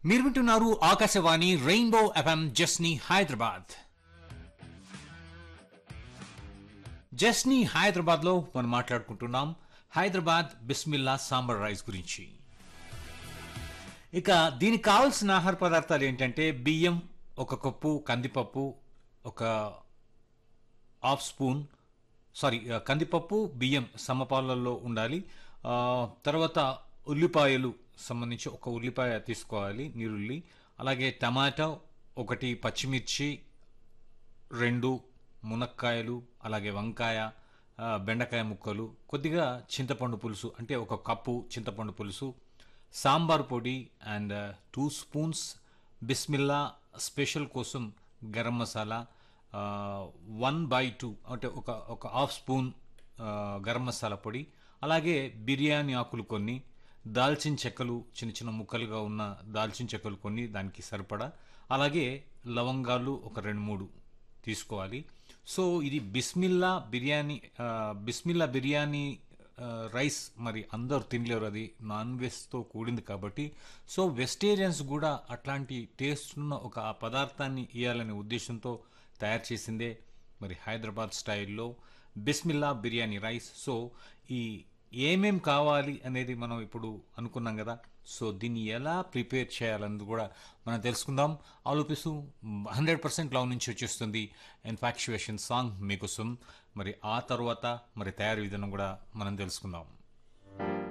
మీరు వింటున్నారు Akashvani rainbow F M జస్ని హైదరాబాద్ జస్ని హైదరాబాద్ లో మనం మాట్లాడుకుంటున్నాం హైదరాబాద్ బిస్మిల్లా సాంబార్ రైస్ గురించి ఇక దీనికి కావాల్సిన ఆహార పదార్థాలు ఏంటంటే బియ్యం ఒక కప్పు కందిపప్పు ఒక హాఫ్ స్పూన్ సారీ ఆ, కందిపప్పు బియ్యం సమపాలలో ఉండాలి ఆ, తర్వాత ఉల్లిపాయలు సంబంధించి ఒక ఉల్లిపాయ తీసుకోవాలి నీరుల్లి అలాగే టమాటా ఒకటి పచ్చిమిర్చి రెండు మునక్కాయలు అలాగే వంకాయ ఆ, బెండకాయ ముక్కలు కొద్దిగా చింతపండు పులుసు అంటే ఒక కప్పు చింతపండు పులుసు సాంబార్ పొడి and two spoons Bismillah special కోసం garam masala one by two అంటే ఒక ఒక హాఫ్ స్పూన్ ఆ, గరం మసాలా పొడి అలాగే బిర్యానీ ఆకులు కొన్ని దాల్చిన చెక్కలు చిన్న చిన్న ముక్కలుగా ఉన్న దాల్చిన చెక్కలు కొన్ని దానికి సరిపడా అలాగే లవంగాలు ఒక రెండు మూడు తీసుకోవాలి సో ఇది బిస్మిల్లా బిర్యానీ ఆ, బిస్మిల్లా బిర్యానీ ఆ, రైస్ మరి అందరు తినలేరు అది నాన్ వెజ్తో కూడింది కాబట్టి సో వెజిటేరియన్స్ కూడా అట్లాంటి టేస్ట్ ఉన్న ఒక ఆ పదార్థాన్ని ఇవ్వాలనే ఉద్దేశంతో తయారు చేసిందే మరి హైదరాబాద్ స్టైల్లో బిస్మిల్లా బిర్యానీ రైస్ సో ఈ ఏమేం కావాలి అనేది మనం ఇప్పుడు అనుకున్నాం కదా సో దీన్ని ఎలా ప్రిపేర్ చేయాలన్నది కూడా మనం తెలుసుకుందాం ఆలోపిస్తూ హండ్రెడ్ పర్సెంట్ లవ్ నుంచి వచ్చేస్తుంది ఇన్ఫాక్చువేషన్ సాంగ్ మీకోసం మరి ఆ తర్వాత మరి తయారీ విధానం కూడా మనం తెలుసుకుందాం